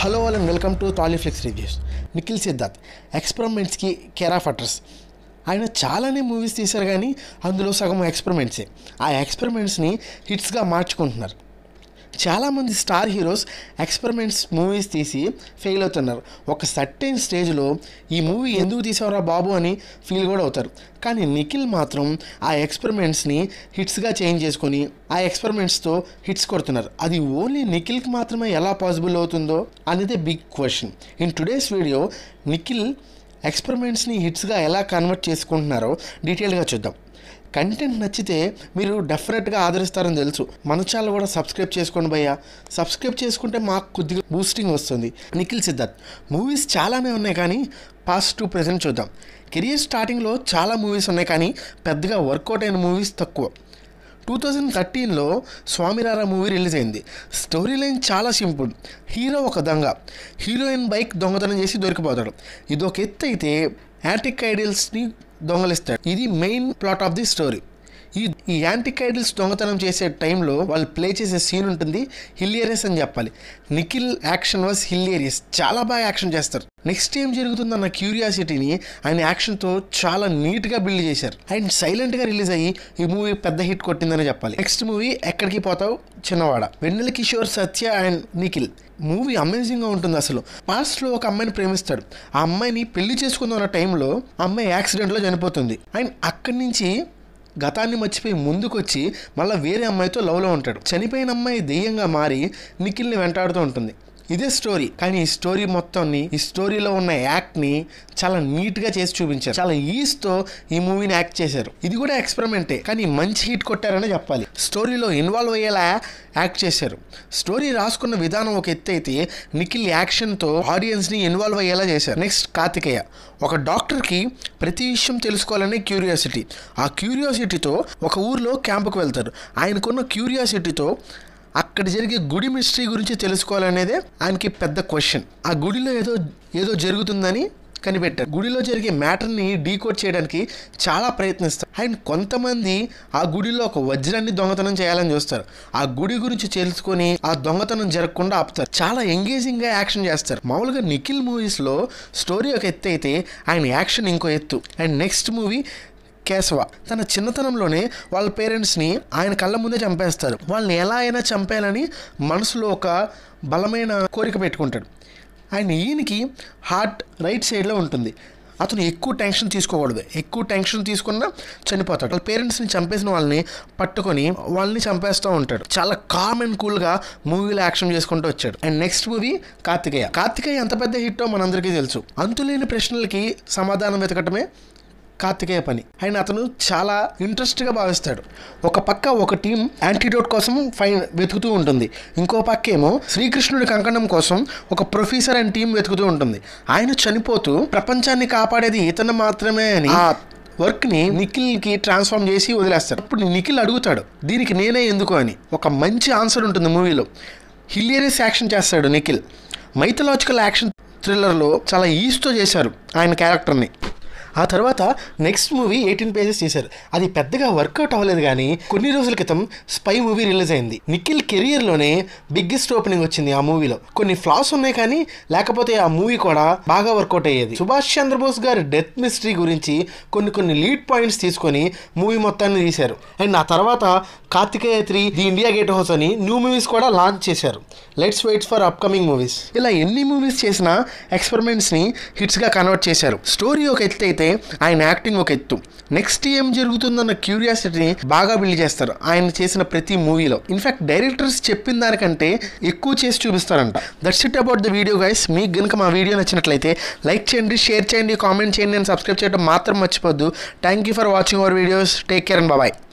hello all and welcome to Tollyflix reviews Nikhil Siddharth ఎక్స్పెరిమెంట్స్కి care of address ఆయన చాలానే movies తీశారు కానీ అందులో సగం ఎక్స్పెరిమెంట్సే ఆ ఎక్స్పెరిమెంట్స్ని హిట్స్గా మార్చుకుంటున్నారు చాలామంది స్టార్ హీరోస్ ఎక్స్పెరిమెంట్స్ మూవీస్ తీసి ఫెయిల్ అవుతున్నారు ఒక సర్టెన్ స్టేజ్లో ఈ మూవీ ఎందుకు తీసావురా బాబు అని ఫీల్ కూడా అవుతారు కానీ నిఖిల్ మాత్రం ఆ ఎక్స్పెరిమెంట్స్ని హిట్స్గా చేంజ్ చేసుకొని ఆ ఎక్స్పెరిమెంట్స్తో హిట్స్ కొడుతున్నారు అది ఓన్లీ నిఖిల్కి మాత్రమే ఎలా పాసిబుల్ అవుతుందో అనేది big question in today's video Nikhil ఎక్స్పెరిమెంట్స్ని హిట్స్గా ఎలా కన్వర్ట్ చేసుకుంటున్నారో డీటెయిల్గా చూద్దాం కంటెంట్ నచ్చితే మీరు డెఫినెట్గా ఆదరిస్తారని తెలుసు మన ఛానల్ కూడా సబ్స్క్రైబ్ చేసుకోండి భయ్య సబ్స్క్రైబ్ చేసుకుంటే మాకు కొద్దిగా బూస్టింగ్ వస్తుంది నిఖిల్ సిద్ధార్థ్ మూవీస్ చాలానే ఉన్నాయి కానీ పాస్ట్ టు ప్రజెంట్ చూద్దాం కెరియర్ స్టార్టింగ్లో చాలా మూవీస్ ఉన్నాయి కానీ పెద్దగా వర్కౌట్ అయిన మూవీస్ తక్కువ టూ థౌజండ్ థర్టీన్లో స్వామిరారా మూవీ రిలీజ్ అయింది స్టోరీ లైన్ చాలా సింపుల్ హీరో ఒక దొంగ హీరోయిన్ బైక్ దొంగతనం చేసి దొరికిపోతాడు ఇది ఒక ఎత్తు అయితే యాంటిక్ ఐడియల్స్ని దొంగలిస్తాడు ఇది main plot of the story ఈ ఈ యాంటిక్ ఐడిల్స్ దొంగతనం చేసే టైంలో వాళ్ళు ప్లే చేసే సీన్ ఉంటుంది హిల్లియరియస్ అని చెప్పాలి నిఖిల్ యాక్షన్ వాజ్ హిల్లియరియస్ చాలా బాగా యాక్షన్ చేస్తారు నెక్స్ట్ ఏం జరుగుతుందన్న క్యూరియాసిటీని ఆయన యాక్షన్తో చాలా నీట్గా బిల్డ్ చేశారు అండ్ సైలెంట్గా రిలీజ్ అయ్యి ఈ మూవీ పెద్ద హిట్ కొట్టిందని చెప్పాలి next movie Ekkadiki Pothavu Chinnavada Vennela Kishore Satya and Nikhil movie అమేజింగ్గా ఉంటుంది అసలు పాస్ట్లో ఒక అమ్మాయిని ప్రేమిస్తాడు ఆ అమ్మాయిని పెళ్లి చేసుకుందాం టైంలో అమ్మాయి యాక్సిడెంట్లో చనిపోతుంది అండ్ అక్కడి నుంచి గతాన్ని మర్చిపోయి ముందుకొచ్చి మళ్ళీ వేరే అమ్మాయితో లవ్లో ఉంటాడు చనిపోయిన అమ్మాయి దెయ్యంగా మారి నిఖిల్ని వెంటాడుతూ ఉంటుంది ఇదే స్టోరీ కానీ ఈ స్టోరీ మొత్తాన్ని ఈ స్టోరీలో ఉన్న యాక్ట్ని చాలా నీట్గా చేసి చూపించారు చాలా ఈస్తో ఈ మూవీని యాక్ట్ చేశారు ఇది కూడా ఎక్స్పెరిమెంటే కానీ మంచి హిట్ కొట్టారని చెప్పాలి స్టోరీలో ఇన్వాల్వ్ అయ్యేలా యాక్ట్ చేశారు స్టోరీ రాసుకున్న విధానం ఒక ఎత్తు అయితే నిఖిల్ యాక్షన్తో ఆడియన్స్ని ఇన్వాల్వ్ అయ్యేలా చేశారు నెక్స్ట్ కార్తికేయ ఒక డాక్టర్కి ప్రతి విషయం తెలుసుకోవాలనే క్యూరియాసిటీ ఆ క్యూరియాసిటీతో ఒక ఊర్లో క్యాంపుకు వెళ్తారు ఆయనకున్న క్యూరియాసిటీతో అక్కడ జరిగే గుడి మిస్టరీ గురించి తెలుసుకోవాలనేదే ఆయనకి పెద్ద క్వశ్చన్ ఆ గుడిలో ఏదో ఏదో జరుగుతుందని కనిపెట్టారు గుడిలో జరిగే మ్యాటర్ని డీకోడ్ చేయడానికి చాలా ప్రయత్నిస్తారు అండ్ కొంతమంది ఆ గుడిలో ఒక వజ్రాన్ని దొంగతనం చేయాలని చూస్తారు ఆ గుడి గురించి తెలుసుకొని ఆ దొంగతనం జరగకుండా ఆపుతారు చాలా ఎంగేజింగ్గా యాక్షన్ చేస్తారు మామూలుగా నిఖిల్ మూవీస్లో స్టోరీ ఒక ఎత్తు అయితే ఆయన యాక్షన్ ఇంకో ఎత్తు అండ్ నెక్స్ట్ మూవీ కేశవ తన చిన్నతనంలోనే వాళ్ళ పేరెంట్స్ని ఆయన కళ్ళ ముందే చంపేస్తారు వాళ్ళని ఎలా అయినా చంపేయాలని మనసులో ఒక బలమైన కోరిక పెట్టుకుంటాడు ఆయన ఈయనకి హార్ట్ రైట్ సైడ్లో ఉంటుంది అతను ఎక్కువ టెన్షన్ తీసుకోకూడదు ఎక్కువ టెన్షన్ తీసుకున్నా చనిపోతాడు వాళ్ళ పేరెంట్స్ని చంపేసిన వాళ్ళని పట్టుకొని వాళ్ళని చంపేస్తూ ఉంటాడు చాలా కామ్ అండ్ కూల్గా మూవీలో యాక్షన్ చేసుకుంటూ వచ్చాడు and next movie Karthikeya Karthikeya ఎంత పెద్ద హిట్టో మనందరికీ తెలుసు అంతులేని ప్రశ్నలకి సమాధానం వెతకటమే కార్తికేయ పని ఆయన అతను చాలా ఇంట్రెస్ట్గా భావిస్తాడు ఒక పక్క ఒక టీం యాంటీడోట్ కోసం ఫైన్ వెతుకుతూ ఉంటుంది ఇంకో పక్క ఏమో శ్రీకృష్ణుడి కంకణం కోసం ఒక ప్రొఫెసర్ అండ్ టీం వెతుకుతూ ఉంటుంది ఆయన చనిపోతూ ప్రపంచాన్ని కాపాడేది ఇతను మాత్రమే అని ఆ వర్క్ని నిఖిల్కి ట్రాన్స్ఫార్మ్ చేసి వదిలేస్తాడు అప్పుడు నిఖిల్ అడుగుతాడు దీనికి నేనే ఎందుకు అని ఒక మంచి ఆన్సర్ ఉంటుంది మూవీలో హిలియరియస్ యాక్షన్ చేస్తాడు నిఖిల్ మైథలాజికల్ యాక్షన్ థ్రిల్లర్లో చాలా ఈస్తో చేశారు ఆయన క్యారెక్టర్ని ఆ తర్వాత నెక్స్ట్ మూవీ ఎయిటీన్ పేజెస్ చేశారు అది పెద్దగా వర్కౌట్ అవ్వలేదు కానీ కొన్ని రోజుల క్రితం స్పై మూవీ రిలీజ్ అయింది నిఖిల్ కెరియర్లోనే బిగ్గెస్ట్ ఓపెనింగ్ వచ్చింది ఆ మూవీలో కొన్ని ఫ్లాస్ ఉన్నాయి కానీ లేకపోతే ఆ మూవీ కూడా బాగా వర్కౌట్ అయ్యేది సుభాష్ చంద్రబోస్ గారి డెత్ మిస్టరీ గురించి కొన్ని కొన్ని లీడ్ పాయింట్స్ తీసుకొని మూవీ మొత్తాన్ని తీశారు అండ్ ఆ తర్వాత Karthikeya three the India gate house అని న్యూ మూవీస్ కూడా లాంచ్ చేశారు let's waits for upcoming movies ఇలా ఎన్ని మూవీస్ చేసినా ఎక్స్పెరిమెంట్స్ని హిట్స్గా కన్వర్ట్ చేశారు స్టోరీ ఒక ఎత్తు అయితే ఆయన యాక్టింగ్ ఒక ఎత్తు నెక్స్ట్ ఏం జరుగుతుందన్న క్యూరియాసిటీని బాగా బిల్డ్ చేస్తారు ఆయన చేసిన ప్రతి మూవీలో ఇన్ఫాక్ట్ డైరెక్టర్స్ చెప్పిన దానికంటే ఎక్కువ చేసి చూపిస్తారంట that's it about the video guys మీకు గనుక మా వీడియో నచ్చినట్లయితే లైక్ చేయండి షేర్ చేయండి కామెంట్ చేయండి అండ్ సబ్స్క్రైబ్ చేయడం మాత్రం మర్చిపోద్దు thank you for watching our videos take care and bye